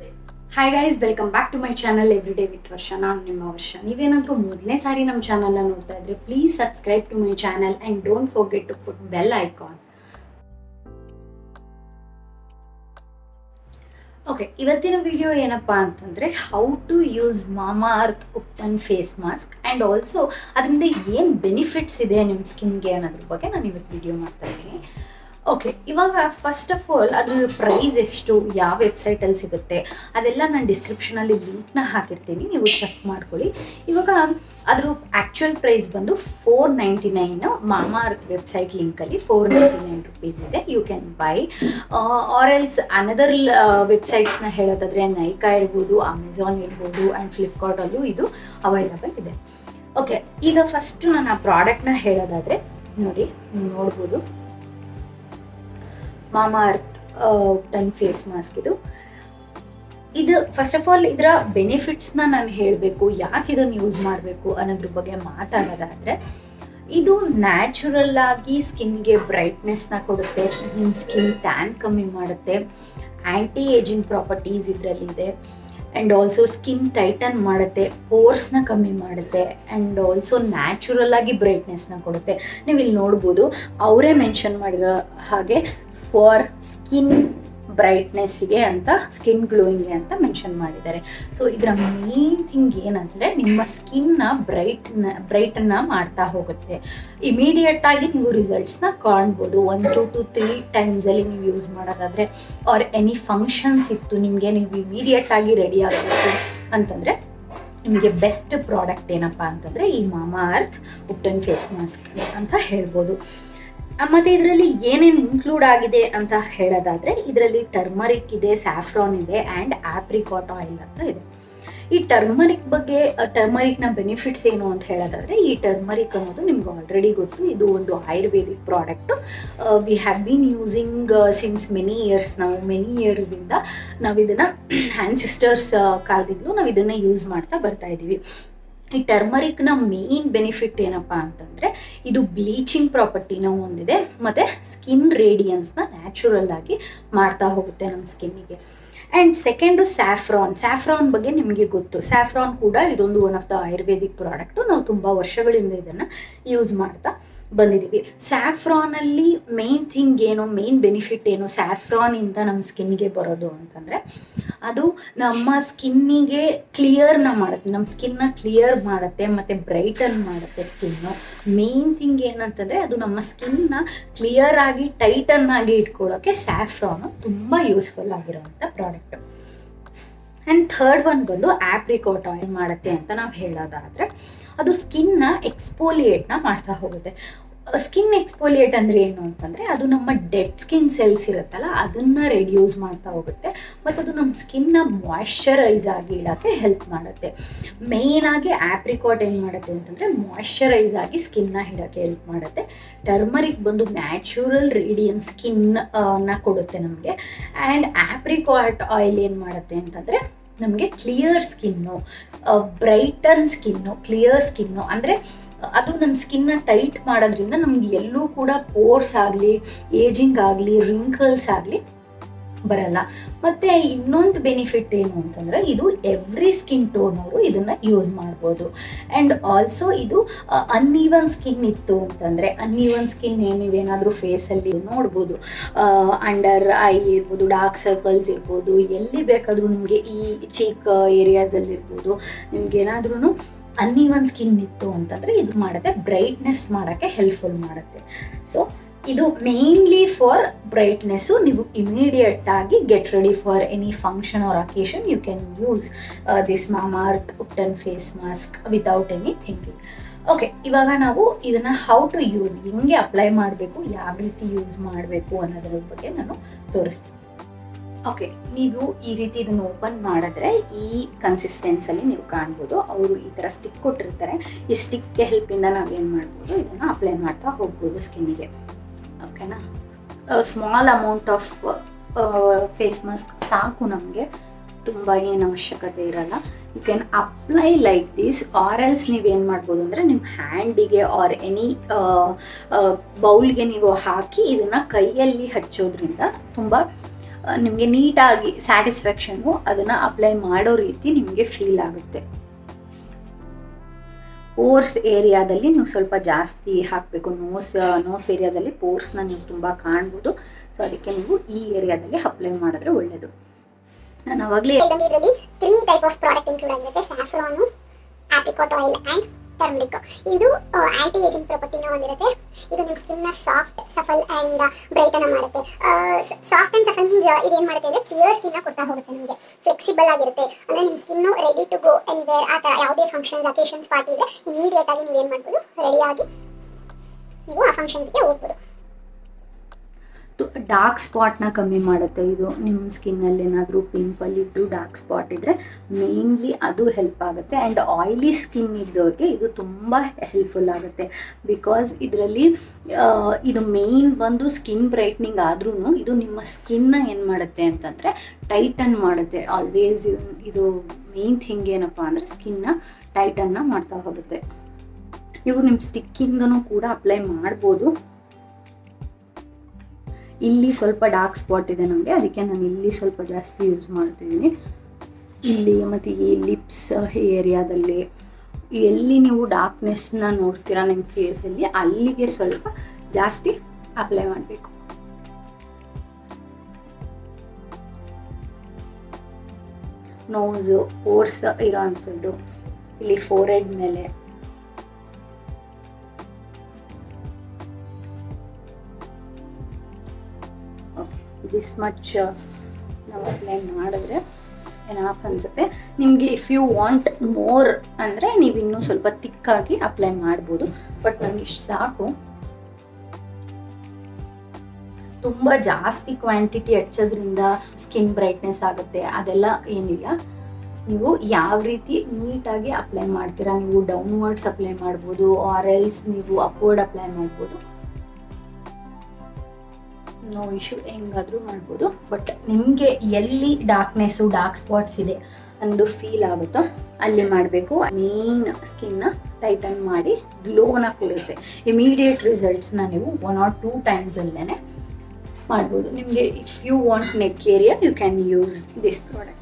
hi guys welcome back to my channel every day with Varsha ನಾನು ನಿಮ್ಮ ವರ್ಷ ನೀವೇನಾದರೂ ಮೊದಲನೇ ಸಾರಿ ನಮ್ಮ ಚಾನಲ್ನ ನೋಡ್ತಾ ಇದ್ರೆ please subscribe to my channel and don't forget to put bell icon okay ಇವತ್ತಿನ ವಿಡಿಯೋ ಏನಪ್ಪಾ ಅಂತಂದರೆ how to use Mamaearth ubtan face mask and also ಅದರಿಂದ ಏನು ಬೆನಿಫಿಟ್ಸ್ ಇದೆ ನಿಮ್ಮ ಸ್ಕಿನ್ಗೆ ಅನ್ನೋದ್ರ ಬಗ್ಗೆ ನಾನು ಇವತ್ತು ವಿಡಿಯೋ ಮಾಡ್ತಾ ಇದ್ದೀನಿ ಓಕೆ ಇವಾಗ ಫಸ್ಟ್ ಆಫ್ ಆಲ್ ಅದ್ರ ಪ್ರೈಸ್ ಎಷ್ಟು ಯಾವ ವೆಬ್ಸೈಟಲ್ಲಿ ಸಿಗುತ್ತೆ ಅದೆಲ್ಲ ನಾನು ಡಿಸ್ಕ್ರಿಪ್ಷನಲ್ಲಿ ಲಿಂಕ್ನ ಹಾಕಿರ್ತೀನಿ ನೀವು ಚೆಕ್ ಮಾಡ್ಕೊಳ್ಳಿ ಇವಾಗ ಅದ್ರ ಆ್ಯಕ್ಚುಯಲ್ ಪ್ರೈಸ್ ಬಂದು four ninety nine Mamaearth website ಲಿಂಕಲ್ಲಿ ಫೋರ್ ನೈಂಟಿ ನೈನ್ ರುಪೀಸ್ ಇದೆ you can buy or else another ವೆಬ್ಸೈಟ್ಸ್ನ ಹೇಳೋದಾದ್ರೆ ನೈಕಾ ಇರ್ಬೋದು ಅಮೆಝಾನ್ ಇರ್ಬೋದು ಆ್ಯಂಡ್ ಫ್ಲಿಪ್ಕಾರ್ಟಲ್ಲೂ ಇದು ಅವೈಲಬಲ್ ಇದೆ ಓಕೆ ಈಗ ಫಸ್ಟ್ ನಾನು ಆ ಪ್ರಾಡಕ್ಟ್ನ ಹೇಳೋದಾದರೆ ನೋಡಿ ನೀವು ನೋಡ್ಬೋದು ಮಾಮಾ ಅರ್ತ್ ಟನ್ ಫೇಸ್ ಮಾಸ್ಕ್ ಇದು ಇದು ಫಸ್ಟ್ ಆಫ್ ಆಲ್ ಇದರ ಬೆನಿಫಿಟ್ಸ್ನ ನಾನು ಹೇಳಬೇಕು ಯಾಕೆ ಇದನ್ನು ಯೂಸ್ ಮಾಡಬೇಕು ಅನ್ನೋದ್ರ ಬಗ್ಗೆ ಮಾತಾಡೋದಾದರೆ ಇದು ನ್ಯಾಚುರಲ್ ಆಗಿ ಸ್ಕಿನ್ಗೆ ಬ್ರೈಟ್ನೆಸ್ನ ಕೊಡುತ್ತೆ ನಿಮ್ಮ ಸ್ಕಿನ್ ಟ್ಯಾನ್ ಕಮ್ಮಿ ಮಾಡುತ್ತೆ ಆ್ಯಂಟಿ ಏಜಿಂಗ್ ಪ್ರಾಪರ್ಟೀಸ್ ಇದರಲ್ಲಿದೆ ಆ್ಯಂಡ್ ಆಲ್ಸೋ ಸ್ಕಿನ್ ಟೈಟನ್ ಮಾಡುತ್ತೆ ಪೋರ್ಸ್ನ ಕಮ್ಮಿ ಮಾಡುತ್ತೆ ಆ್ಯಂಡ್ ಆಲ್ಸೋ ನ್ಯಾಚುರಲ್ ಆಗಿ ಬ್ರೈಟ್ನೆಸ್ನ ಕೊಡುತ್ತೆ ನೀವು ಇಲ್ಲಿ ನೋಡ್ಬೋದು ಅವರೇ ಮೆನ್ಷನ್ ಮಾಡಿರೋ ಹಾಗೆ ಫಾರ್ ಸ್ಕಿನ್ ಬ್ರೈಟ್ನೆಸ್ಗೆ ಅಂತ ಸ್ಕಿನ್ ಗ್ಲೋಯಿಂಗ್ಗೆ ಅಂತ ಮೆನ್ಷನ್ ಮಾಡಿದ್ದಾರೆ ಸೊ ಇದರ ಮೇನ್ ಥಿಂಗ್ ಏನಂದರೆ ನಿಮ್ಮ ಸ್ಕಿನ್ನ ಬ್ರೈಟ್ನ ಬ್ರೈಟನ್ನ ಮಾಡ್ತಾ ಹೋಗುತ್ತೆ ಇಮಿಡಿಯೇಟ್ ಆಗಿ ನೀವು ರಿಸಲ್ಟ್ಸ್ನ ಕಾಣ್ಬೋದು ಒನ್ ಟು ಟು ತ್ರೀ ಟೈಮ್ಸಲ್ಲಿ ನೀವು ಯೂಸ್ ಮಾಡೋದಾದರೆ ಆರ್ ಎನಿ ಫಂಕ್ಷನ್ಸ್ ಇತ್ತು ನಿಮಗೆ ನೀವು ಇಮಿಡಿಯೇಟ್ ಆಗಿ ರೆಡಿ ಆಗಬೇಕು ಅಂತಂದರೆ ನಿಮಗೆ ಬೆಸ್ಟ್ ಪ್ರಾಡಕ್ಟ್ ಏನಪ್ಪ ಅಂತಂದರೆ ಈ ಮಾಮಾ ಅರ್ತ್ ಉಪ್ಟನ್ ಫೇಸ್ ಮಾಸ್ಕ್ ಅಂತ ಹೇಳ್ಬೋದು ಮತ್ತು ಇದರಲ್ಲಿ ಏನೇನು ಇನ್ಕ್ಲೂಡ್ ಆಗಿದೆ ಅಂತ ಹೇಳೋದಾದರೆ ಇದರಲ್ಲಿ ಟರ್ಮರಿಕ್ ಇದೆ ಸ್ಯಾಫ್ರಾನ್ ಇದೆ ಆ್ಯಂಡ್ ಆಪ್ರಿಕಾಟ್ ಆಯಿಲ್ ಅಂತ ಇದೆ ಈ ಟರ್ಮರಿಕ್ ಬಗ್ಗೆ ಟರ್ಮರಿಕ್ನ ಬೆನಿಫಿಟ್ಸ್ ಏನು ಅಂತ ಹೇಳೋದಾದರೆ ಈ ಟರ್ಮರಿಕ್ ಅನ್ನೋದು ನಿಮ್ಗೆ ಆಲ್ರೆಡಿ ಗೊತ್ತು ಇದು ಒಂದು ayurvedic product we have been using since many years ನಾವು ಮೆನಿ ಇಯರ್ಸಿಂದ ನಾವು ಇದನ್ನು ಹ್ಯಾಂಡ್ ಸಿಸ್ಟರ್ಸ್ ಕಾಲದಿಂದಲೂ ನಾವು ಇದನ್ನು ಯೂಸ್ ಮಾಡ್ತಾ ಬರ್ತಾ ಇದ್ದೀವಿ ಈ ಟರ್ಮರಿಕ್ನ ಮೇನ್ ಬೆನಿಫಿಟ್ ಏನಪ್ಪ ಅಂತಂದರೆ ಇದು ಬ್ಲೀಚಿಂಗ್ ಪ್ರಾಪರ್ಟಿನ ಹೊಂದಿದೆ ಮತ್ತು ಸ್ಕಿನ್ ರೇಡಿಯನ್ಸ್ನ ನ್ಯಾಚುರಲ್ ಆಗಿ ಮಾಡ್ತಾ ಹೋಗುತ್ತೆ ನಮ್ಮ ಸ್ಕಿನ್ನಿಗೆ ಆ್ಯಂಡ್ ಸೆಕೆಂಡು ಸ್ಯಾಫ್ರಾನ್ ಸ್ಯಾಫ್ರಾನ್ ಬಗ್ಗೆ ನಿಮಗೆ ಗೊತ್ತು ಸ್ಯಾಫ್ರಾನ್ ಕೂಡ ಇದೊಂದು one of the ayurvedic product ನಾವು ತುಂಬ ವರ್ಷಗಳಿಂದ ಇದನ್ನು ಯೂಸ್ ಮಾಡ್ತಾ ಬಂದಿದ್ದೀವಿ ಸ್ಯಾಫ್ರಾನಲ್ಲಿ ಮೇನ್ ಥಿಂಗ್ ಏನು ಮೇನ್ ಬೆನಿಫಿಟ್ ಏನು ಸ್ಯಾಫ್ರಾನಿಂದ ನಮ್ಮ ಸ್ಕಿನ್ಗೆ ಬರೋದು ಅಂತಂದರೆ ಅದು ನಮ್ಮ ಸ್ಕಿನ್ನಿಗೆ ಕ್ಲಿಯರ್ನ ಮಾಡುತ್ತೆ ನಮ್ಮ ಸ್ಕಿನ್ನ ಕ್ಲಿಯರ್ ಮಾಡುತ್ತೆ ಮತ್ತು ಬ್ರೈಟನ್ ಮಾಡುತ್ತೆ ಸ್ಕಿನ್ನು ಮೇನ್ ಥಿಂಗ್ ಏನಂತಂದರೆ ಅದು ನಮ್ಮ ಸ್ಕಿನ್ನ ಕ್ಲಿಯರ್ ಆಗಿ ಟೈಟನ್ ಆಗಿ ಇಟ್ಕೊಳ್ಳೋಕ್ಕೆ ಸ್ಯಾಫ್ರಾನು ತುಂಬ ಯೂಸ್ಫುಲ್ ಆಗಿರೋವಂಥ ಪ್ರಾಡಕ್ಟು ಆ್ಯಂಡ್ ಥರ್ಡ್ ಒನ್ ಬಂದು ಆಪ್ರಿಕಾಟ್ ಆಯಿಲ್ ಮಾಡುತ್ತೆ ಅಂತ ನಾವು ಹೇಳೋದಾದರೆ ಅದು ಸ್ಕಿನ್ನ ಎಕ್ಸ್ಪೋಲಿಯೇಟ್ನ ಮಾಡ್ತಾ ಹೋಗುತ್ತೆ ಸ್ಕಿನ್ ಎಕ್ಸ್ಪೋಲಿಯೇಟ್ ಅಂದರೆ ಏನು ಅಂತಂದರೆ ಅದು ನಮ್ಮ ಡೆಡ್ ಸ್ಕಿನ್ ಸೆಲ್ಸ್ ಇರುತ್ತಲ್ಲ ಅದನ್ನು ರೆಡ್ಯೂಸ್ ಮಾಡ್ತಾ ಹೋಗುತ್ತೆ ಮತ್ತು ಅದು ನಮ್ಮ ಸ್ಕಿನ್ನ ಮಾಯ್ಶ್ಚರೈಸ್ ಆಗಿ ಇಡೋಕ್ಕೆ ಹೆಲ್ಪ್ ಮಾಡುತ್ತೆ ಮೇಯ್ನಾಗಿ ಆಪ್ರಿಕಾಟ್ ಏನು ಮಾಡುತ್ತೆ ಅಂತಂದರೆ ಮಾಯ್ಶ್ಚರೈಸ್ ಆಗಿ ಸ್ಕಿನ್ನ ಇಡೋಕ್ಕೆ ಹೆಲ್ಪ್ ಮಾಡುತ್ತೆ ಟರ್ಮರಿಕ್ ಬಂದು ನ್ಯಾಚುರಲ್ ರೇಡಿಯನ್ ಸ್ಕಿನ್ ನ ಕೊಡುತ್ತೆ ನಮಗೆ ಆ್ಯಂಡ್ ಆಪ್ರಿಕಾಟ್ ಆಯಿಲ್ ಏನು ಮಾಡುತ್ತೆ ಅಂತಂದರೆ ನಮಗೆ clear skin brighten skin clear skin ಅಂದರೆ ಅದು ನಮ್ಮ ಸ್ಕಿನ್ನ ಟೈಟ್ ಮಾಡೋದ್ರಿಂದ ನಮ್ಗೆ ಎಲ್ಲೂ ಕೂಡ ಪೋರ್ಸ್ ಆಗಲಿ ಏಜಿಂಗ್ ಆಗಲಿ ರಿಂಕಲ್ಸ್ ಆಗಲಿ ಬರಲ್ಲ ಮತ್ತು ಇನ್ನೊಂದು ಬೆನಿಫಿಟ್ ಏನು ಅಂತಂದರೆ ಇದು ಎವ್ರಿ ಸ್ಕಿನ್ ಟೋನವರು ಇದನ್ನು ಯೂಸ್ ಮಾಡ್ಬೋದು ಆ್ಯಂಡ್ ಆಲ್ಸೋ ಇದು ಅನ್ಈವನ್ ಸ್ಕಿನ್ ಇತ್ತು ಅಂತಂದರೆ ಅನ್ಈವನ್ ಸ್ಕಿನ್ ನೀವೇನಾದರೂ ಫೇಸಲ್ಲಿ ನೋಡ್ಬೋದು ಅಂಡರ್ ಐ ಇರ್ಬೋದು ಡಾರ್ಕ್ ಸರ್ಕಲ್ಸ್ ಇರ್ಬೋದು ಎಲ್ಲಿ ಬೇಕಾದರೂ ನಿಮಗೆ ಈ ಚೀಕ್ ಏರಿಯಾಸಲ್ಲಿ ಇರ್ಬೋದು ನಿಮ್ಗೆ ಏನಾದ್ರೂ ಅನ್ಈವನ್ ಸ್ಕಿನ್ ಇತ್ತು ಅಂತಂದರೆ ಇದು ಮಾಡುತ್ತೆ ಬ್ರೈಟ್ನೆಸ್ ಮಾಡೋಕ್ಕೆ ಹೆಲ್ಪ್ಫುಲ್ ಮಾಡುತ್ತೆ ಸೊ ಇದು ಮೇನ್ಲಿ ಫಾರ್ ಬ್ರೈಟ್ನೆಸ್ಸು ನೀವು ಇಮಿಡಿಯೇಟ್ ಆಗಿ get ready for any function or occasion you can use this Mamaearth ubtan face mask without any thinking okay ಇವಾಗ ನಾವು ಇದನ್ನು ಹೌ ಟು ಯೂಸ್ ಹೆಂಗೆ ಅಪ್ಲೈ ಮಾಡಬೇಕು ಯಾವ ರೀತಿ ಯೂಸ್ ಮಾಡಬೇಕು ಅನ್ನೋದ್ರ ಬಗ್ಗೆ ನಾನು ತೋರಿಸ್ತೀನಿ ಓಕೆ ನೀವು ಈ ರೀತಿ ಇದನ್ನು ಓಪನ್ ಮಾಡಿದ್ರೆ ಈ ಕನ್ಸಿಸ್ಟೆನ್ಸಲ್ಲಿ ನೀವು ಕಾಣ್ಬೋದು ಅವರು ಈ ಥರ ಸ್ಟಿಕ್ ಕೊಟ್ಟಿರ್ತಾರೆ ಈ ಸ್ಟಿಕ್ಗೆ ಹೆಲ್ಪಿಂದ ನಾವೇನು ಮಾಡ್ಬೋದು ಇದನ್ನು ಅಪ್ಲೈ ಮಾಡ್ತಾ ಹೋಗ್ಬೋದು ಸ್ಕಿನ್ನಿಗೆ ಓಕೆನಾ small amount of face mask ಸಾಕು ನಮಗೆ ತುಂಬ ಏನು ಅವಶ್ಯಕತೆ ಇರಲ್ಲ you can apply like this or else ನೀವೇನು ಮಾಡ್ಬೋದು ಅಂದರೆ ನಿಮ್ಮ ಹ್ಯಾಂಡಿಗೆ ಆರ್ ಎನಿ ಬೌಲ್ಗೆ ನೀವು ಹಾಕಿ ಇದನ್ನು ಕೈಯಲ್ಲಿ ಹಚ್ಚೋದ್ರಿಂದ ತುಂಬ ನಿಮಗೆ ನೀಟಾಗಿ ಸ್ಯಾಟಿಸ್ಫ್ಯಾಕ್ಷನ್ನು ಅದನ್ನು ಅಪ್ಲೈ ಮಾಡೋ ರೀತಿ ನಿಮಗೆ ಫೀಲ್ ಆಗುತ್ತೆ ಪೋರ್ಸ್ ಏರಿಯಾದಲ್ಲಿ ನೀವು ಸ್ವಲ್ಪ ಜಾಸ್ತಿ ಹಾಕಬೇಕು ನೋಸ್ ನೋಸ್ ಏರಿಯಾದಲ್ಲಿ ಪೋರ್ಸ್ನ ನೀವು ತುಂಬ ಕಾಣ್ಬೋದು ಸೊ ಅದಕ್ಕೆ ನೀವು ಈ ಏರಿಯಾದಲ್ಲಿ ಅಪ್ಲೈ ಮಾಡಿದ್ರೆ ಒಳ್ಳೆಯದು ನಾನು ಅವಾಗಲೇ ಹೇಳ್ದಂಗೆ ಇದರಲ್ಲಿ three type of product include ಆಗಿರುತ್ತೆ saffron apricot oil and turmeric ಇದು ಆಂಟಿ ಏಜಿಂಗ್ ಪ್ರಾಪರ್ಟಿನ ಹೊಂದಿರುತ್ತೆ ಇದು ನಿಮ್ಮ ಸ್ಕಿನ್ನ ಸಾಫ್ಟ್ ಸಫಲ್ ಆ್ಯಂಡ್ ಬ್ರೈಟನ್ ಮಾಡುತ್ತೆ ಸಾಫ್ಟ್ ಆ್ಯಂಡ್ ಸಫಲ್ ಮೀನ್ಸ್ ಇದೇನು ಮಾಡುತ್ತೆ ಅಂದರೆ ಕ್ಲಿಯರ್ ಸ್ಕಿನ್ನ ಕೊಡ್ತಾ ಹೋಗುತ್ತೆ ನಿಮಗೆ ಫ್ಲೆಕ್ಸಿಬಲ್ ಆಗಿರುತ್ತೆ ಅಂದರೆ ನಿಮ್ಮ skin ready to go anywhere ಆ ಥರ ಯಾವುದೇ ಫಂಕ್ಷನ್ಸ್ ಅಕೇಶನ್ಸ್ ಪಾರ್ಟಿ ಇದ್ರೆ ಇಮಿಡಿಯೇಟ್ ಆಗಿ ನೀವೇನು ಮಾಡ್ಬೋದು ರೆಡಿಯಾಗಿ ನೀವು ಆ ಫಂಕ್ಷನ್ಸ್ಗೆ ಹೋಗ್ಬೋದು ಡಾರ್ಕ್ ಸ್ಪಾಟ್ನ ಕಮ್ಮಿ ಮಾಡುತ್ತೆ ಇದು ನಿಮ್ಮ ಸ್ಕಿನ್ನಲ್ಲಿ ಏನಾದರೂ ಪಿಂಪಲ್ ಇದ್ದು ಡಾರ್ಕ್ ಸ್ಪಾಟ್ ಇದ್ದರೆ ಮೇನ್ಲಿ ಅದು ಹೆಲ್ಪ್ ಆಗುತ್ತೆ ಆ್ಯಂಡ್ ಆಯಿಲಿ ಸ್ಕಿನ್ ಇದ್ದವ್ರಿಗೆ ಇದು ತುಂಬ ಹೆಲ್ಪ್ಫುಲ್ ಆಗುತ್ತೆ ಬಿಕಾಸ್ ಇದರಲ್ಲಿ ಇದು ಮೇಯ್ನ್ ಬಂದು ಸ್ಕಿನ್ ಬ್ರೈಟ್ನಿಂಗ್ ಆದ್ರೂ ಇದು ನಿಮ್ಮ ಸ್ಕಿನ್ನ ಏನು ಮಾಡುತ್ತೆ ಅಂತಂದರೆ ಟೈಟನ್ ಮಾಡುತ್ತೆ ಆಲ್ವೇಸ್ ಇದು ಇದು ಮೇನ್ ಥಿಂಗ್ ಏನಪ್ಪ ಅಂದರೆ ಸ್ಕಿನ್ನ ಟೈಟನ್ನ ಮಾಡ್ತಾ ಹೋಗುತ್ತೆ ನೀವು ನಿಮ್ಮ ಸ್ಟಿಕ್ಕಿಂಗನು ಕೂಡ ಅಪ್ಲೈ ಮಾಡ್ಬೋದು ಇಲ್ಲಿ ಸ್ವಲ್ಪ ಡಾರ್ಕ್ ಸ್ಪಾಟ್ ಇದೆ ನನಗೆ ಅದಕ್ಕೆ ನಾನು ಇಲ್ಲಿ ಸ್ವಲ್ಪ ಜಾಸ್ತಿ ಯೂಸ್ ಮಾಡ್ತಿದ್ದೀನಿ ಇಲ್ಲಿ ಮತ್ತು ಈ ಲಿಪ್ಸ್ ಏರಿಯಾದಲ್ಲಿ ಎಲ್ಲಿ ನೀವು ಡಾರ್ಕ್ನೆಸ್ನ ನೋಡ್ತೀರಾ ನಿಮ್ಮ ಫೇಸಲ್ಲಿ ಅಲ್ಲಿಗೆ ಸ್ವಲ್ಪ ಜಾಸ್ತಿ ಅಪ್ಲೈ ಮಾಡಬೇಕು ನೋಸು ಓರ್ಸ್ ಇರೋ ಅಂಥದ್ದು ಇಲ್ಲಿ ಫೋರೆಡ್ ಮೇಲೆ ದಿಸ್ ಮಚ್ ನಾವು ಅಪ್ಲೈ ಮಾಡಿದ್ರೆ ಎನಾಫ್ ಅನಿಸುತ್ತೆ ನಿಮಗೆ ಇಫ್ ಯು ವಾಂಟ್ ಮೋರ್ ಅಂದರೆ ನೀವು ಇನ್ನೂ ಸ್ವಲ್ಪ ತಿಕ್ಕಾಗಿ ಅಪ್ಲೈ ಮಾಡ್ಬೋದು ಬಟ್ ನನಗೆ ಇಷ್ಟು ಸಾಕು ತುಂಬ ಜಾಸ್ತಿ ಕ್ವಾಂಟಿಟಿ ಹಚ್ಚೋದ್ರಿಂದ ಸ್ಕಿನ್ ಬ್ರೈಟ್ನೆಸ್ ಆಗುತ್ತೆ ಅದೆಲ್ಲ ಏನಿಲ್ಲ ನೀವು ಯಾವ ರೀತಿ ನೀಟಾಗಿ ಅಪ್ಲೈ ಮಾಡ್ತೀರಾ ನೀವು ಡೌನ್ವರ್ಡ್ಸ್ ಅಪ್ಲೈ ಮಾಡ್ಬೋದು ಆರ್ ಎಲ್ಸ್ ನೀವು ಅಪ್ವರ್ಡ್ ಅಪ್ಲೈ ಮಾಡ್ಬೋದು ನೋ ಇಶ್ಯೂ ಹೆಂಗಾದರೂ ಮಾಡ್ಬೋದು ಬಟ್ ನಿಮಗೆ ಎಲ್ಲಿ ಡಾರ್ಕ್ನೆಸ್ಸು ಡಾರ್ಕ್ ಸ್ಪಾಟ್ಸ್ ಇದೆ ಅಂದು ಫೀಲ್ ಆಗುತ್ತೋ ಅಲ್ಲಿ ಮಾಡಬೇಕು ಮೇನ್ ಸ್ಕಿನ್ನ ಟೈಟನ್ ಮಾಡಿ ಗ್ಲೋನ ಕೊಡುತ್ತೆ ಇಮಿಡಿಯೇಟ್ ರಿಸಲ್ಟ್ಸ್ನ ನೀವು ಒನ್ ಆರ್ ಟೂ ಟೈಮ್ಸಲ್ಲೇ ಮಾಡ್ಬೋದು ನಿಮಗೆ if you want neck area you can use this product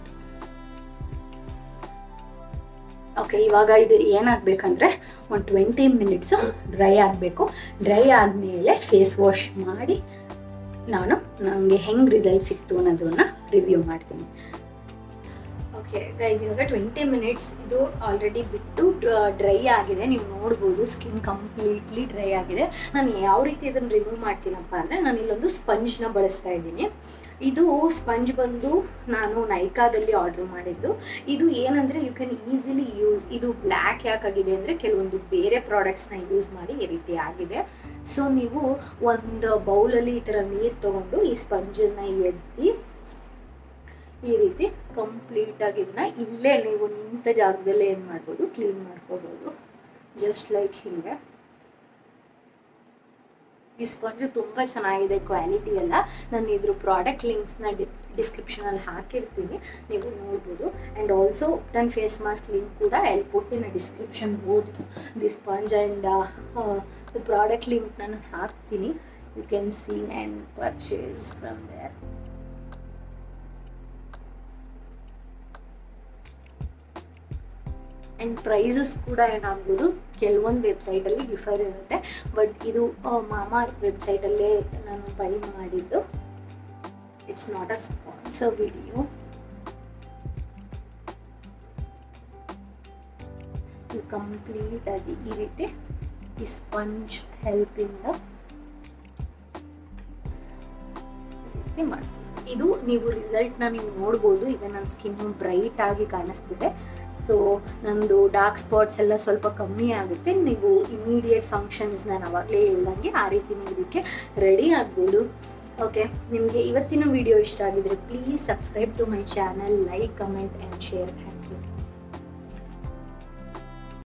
okay ಇವಾಗ ಇದು ಏನಾಗಬೇಕಂದ್ರೆ ಒಂದು ಟ್ವೆಂಟಿ ಮಿನಿಟ್ಸು ಡ್ರೈ ಆಗಬೇಕು ಡ್ರೈ ಆದಮೇಲೆ ಫೇಸ್ ವಾಶ್ ಮಾಡಿ ನಾನು ನನಗೆ ಹೆಂಗೆ ರಿಸಲ್ಟ್ ಸಿಕ್ತು ಅನ್ನೋದನ್ನ ರಿವ್ಯೂ ಮಾಡ್ತೀನಿ ಓಕೆ ಗೈಸ್ ಇವಾಗ ಟ್ವೆಂಟಿ ಮಿನಿಟ್ಸ್ ಇದು ಆಲ್ರೆಡಿ ಬಿಟ್ಟು ಡ್ರೈ ಆಗಿದೆ ನೀವು ನೋಡ್ಬೋದು ಸ್ಕಿನ್ ಕಂಪ್ಲೀಟ್ಲಿ ಡ್ರೈ ಆಗಿದೆ ನಾನು ಯಾವ ರೀತಿ ಅದನ್ನು ರಿಮೂವ್ ಮಾಡ್ತೀನಪ್ಪ ಅಂದರೆ ನಾನು ಇಲ್ಲೊಂದು ಸ್ಪಂಜ್ನ ಬಳಸ್ತಾ ಇದ್ದೀನಿ ಇದು ಸ್ಪಂಜ್ ಬಂದು ನಾನು ನೈಕಾದಲ್ಲಿ ಆರ್ಡ್ರ್ ಮಾಡಿದ್ದು ಇದು ಏನಂದರೆ ಯು ಕ್ಯಾನ್ ಈಸಿಲಿ ಯೂಸ್ ಇದು ಬ್ಲ್ಯಾಕ್ ಯಾಕಾಗಿದೆ ಅಂದರೆ ಕೆಲವೊಂದು ಬೇರೆ ಪ್ರಾಡಕ್ಟ್ಸ್ನ ಯೂಸ್ ಮಾಡಿ ಈ ರೀತಿ ಆಗಿದೆ ಸೊ ನೀವು ಒಂದು ಬೌಲಲ್ಲಿ ಈ ಥರ ನೀರು ತೊಗೊಂಡು ಈ ಸ್ಪಂಜನ್ನು ಎತ್ತಿ ಈ ರೀತಿ ಕಂಪ್ಲೀಟಾಗಿ ಇದನ್ನ ಇಲ್ಲೇ ನೀವು ನಿಂತ ಜಾಗದಲ್ಲೇ ಏನು ಮಾಡ್ಬೋದು ಕ್ಲೀನ್ ಮಾಡ್ಕೋಬೋದು ಜಸ್ಟ್ ಲೈಕ್ ಹಿಂಗೆ ಈ ಸ್ಪಂಜು ತುಂಬ ಚೆನ್ನಾಗಿದೆ ಕ್ವಾಲಿಟಿ ಎಲ್ಲ ನಾನು ಇದ್ರ ಪ್ರಾಡಕ್ಟ್ ಲಿಂಕ್ಸ್ನ ಡಿ ಡಿಸ್ಕ್ರಿಪ್ಷನಲ್ಲಿ ಹಾಕಿರ್ತೀನಿ ನೀವು ನೋಡ್ಬೋದು ಆ್ಯಂಡ್ ಆಲ್ಸೋ ನನ್ನ ಫೇಸ್ ಮಾಸ್ಕ್ ಲಿಂಕ್ ಕೂಡ I'll put in description both the sponge and the product link ನಾನು ಹಾಕ್ತೀನಿ you can see and purchase from there and prices ಕೂಡ ಏನಾಗ್ಬೋದು ಕೆಲವೊಂದು ವೆಬ್ಸೈಟಲ್ಲಿ ಡಿಫರ್ ಇರುತ್ತೆ ಬಟ್ ಇದು ಮಾಮಾ ವೆಬ್ಸೈಟಲ್ಲೇ ನಾನು ಬೈ ಮಾಡಿದ್ದು it's not a sponsor video complete ಆಗಿ ಈ ರೀತಿ ಈ ಸ್ಪಂಜ್ ಹೆಲ್ಪಿಂದ ರೀತಿ ಮಾಡ್ಬೋದು ಇದು ನೀವು ರಿಸಲ್ಟ್ನ ನೀವು ನೋಡ್ಬೋದು ಈಗ ನನ್ನ ಸ್ಕಿನ್ನು ಬ್ರೈಟ್ ಆಗಿ ಕಾಣಿಸ್ತಿದೆ ಸೊ ನಂದು ಡಾರ್ಕ್ ಸ್ಪಾಟ್ಸ್ ಎಲ್ಲ ಸ್ವಲ್ಪ ಕಮ್ಮಿ ಆಗುತ್ತೆ ನೀವು ಇಮಿಡಿಯೇಟ್ ಫಂಕ್ಷನ್ಸ್ ನಾನು ಅವಾಗಲೇ ಹೇಳ್ದಂಗೆ ಆ ರೀತಿ ನೀವು ಇದಕ್ಕೆ ರೆಡಿ ಆಗ್ಬೋದು ಓಕೆ ನಿಮಗೆ ಇವತ್ತಿನ ವಿಡಿಯೋ ಇಷ್ಟ ಆಗಿದ್ರೆ please subscribe to my channel like comment and share thank